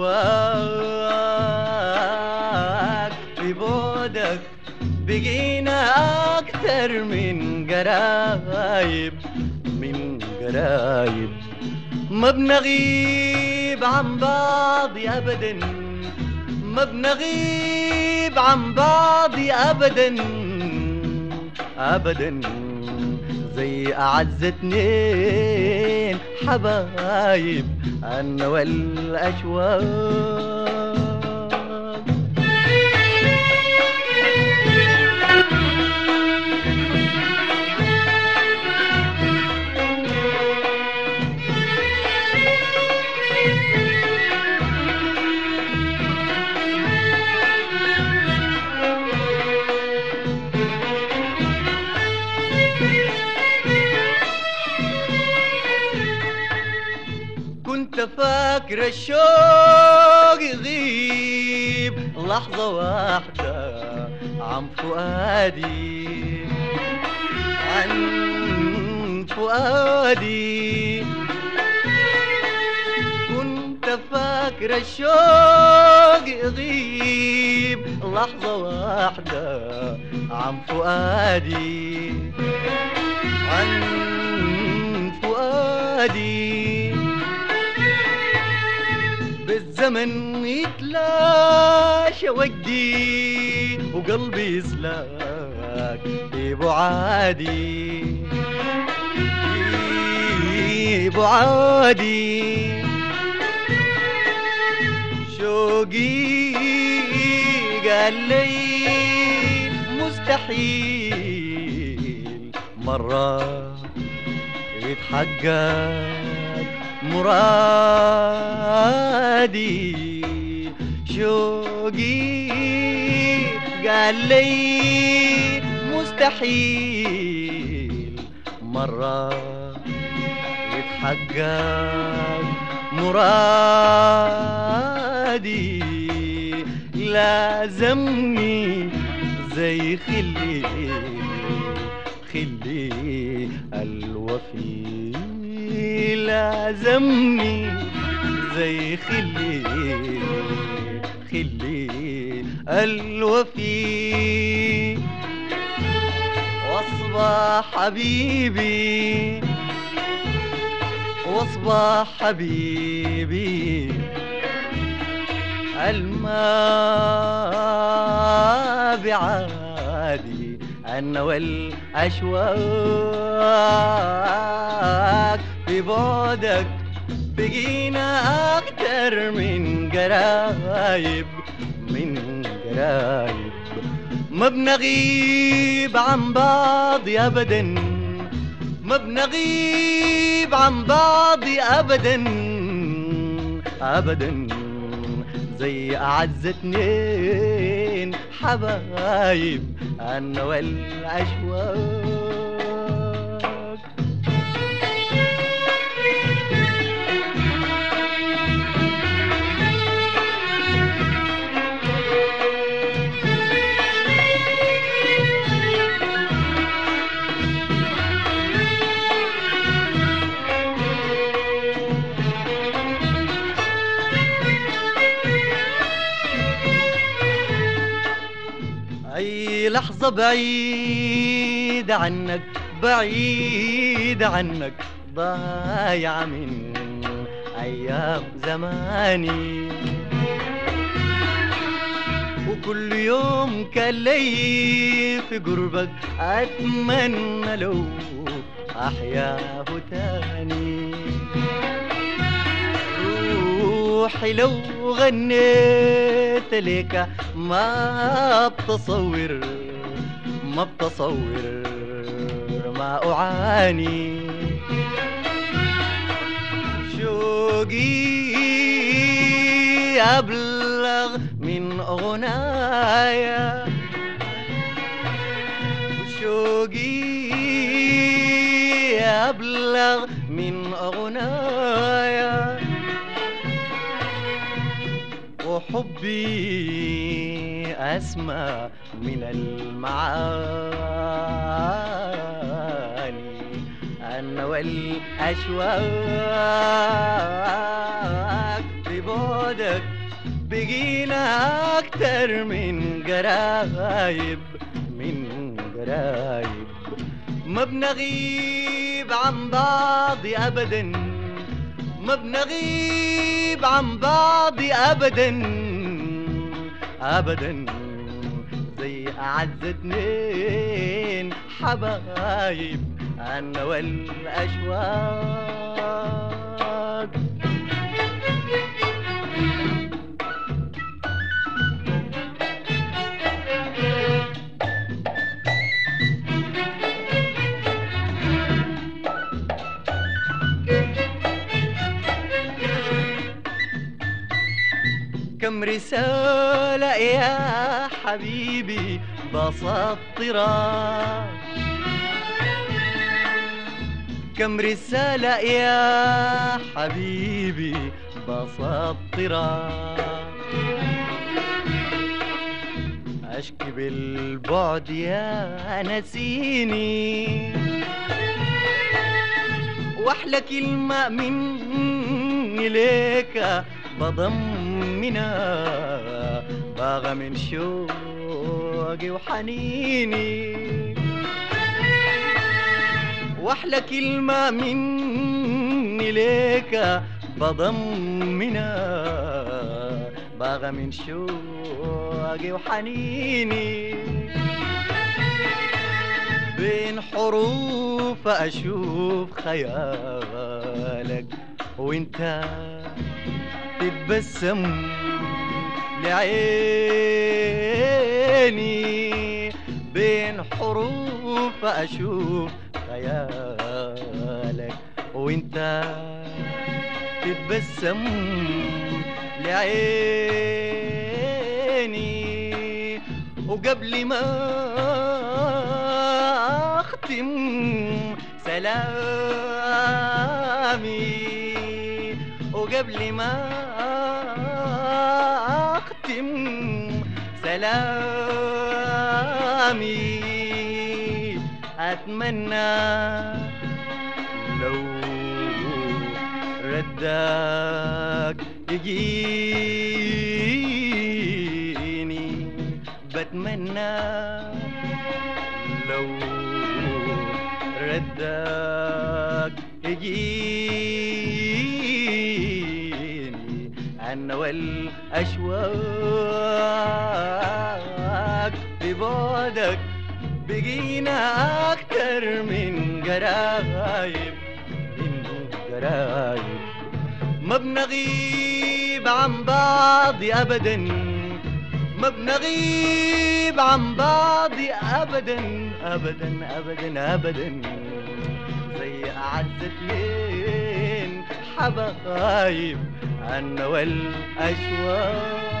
الأشواق في بعدك بقينا أكتر من قرايب من قرايب ما بنغيب عن بعض أبدا ما بنغيب عن بعض أبدا أبدا زي أعز اتنين حبايب أنا والأشواق كنت فاكر الشوق يغيب لحظة واحدة عن فؤادي عن فؤادي كنت فاكر الشوق يغيب لحظة واحدة عن فؤادي عن فؤادي بالزمن يتلاشى وجدي وقلبي يسلاك ببعادي ببعادي شوقي قال لي مستحيل مرة يتحقق مرادي شوقي قال لي مستحيل مرة يتحقق مرادي لازمني زي خلي خلي الوفي لازمني زي خلي خلي الوفي واصبح حبيبي واصبح حبيبي الماء بعادي أنا والأشواق في بعدك بقينا أكتر من قرايب من قرايب ما بنغيب عن بعض أبدا ما بنغيب عن بعض أبدا أبدا زي أعز اتنين حبايب أنا والأشواق أي لحظة بعيد عنك بعيد عنك ضايع من أيام زماني وكل يوم كان لي في قربك أتمنى لو أحياه تاني روحي لو غنيت لك ما بتصور ما بتصور ما أعاني شوقي أبلغ من أغنايا شوقي أبلغ من أغنايا وحبي أسمى من المعاني أنا والأشواق ببعدك بقينا أكتر من قرايب من قرايب ما بنغيب عن بعض أبدا ما بنغيب عن بعض أبدا أبدا زي أعز اتنين حبايب أنا والأشواق كم رسالة يا حبيبي بسطرها كم رسالة يا حبيبي بسطرها أشكي بالبعد يا نسيني واحلى كلمة مني ليك بضمنا باغى من شوقي وحنيني واحلى كلمة مني ليك بضمنا باغى من شوقي وحنيني بين حروف أشوف خيالك وانت تتبسم لعيني بين حروف أشوف خيالك وانت تتبسم لعيني وقبل ما أختم سلامي وقبل ما أختم سلامي أتمنى لو ردك يجيني بتمنى لو ردك يجيني أنا والأشواق ببعدك بقينا أكتر من قرايب من قرايب ما بنغيب عن بعض أبدا ما بنغيب عن بعض أبدا أبدا أبدا أبدا زي أعز اتنين حبايب أنا والأشواق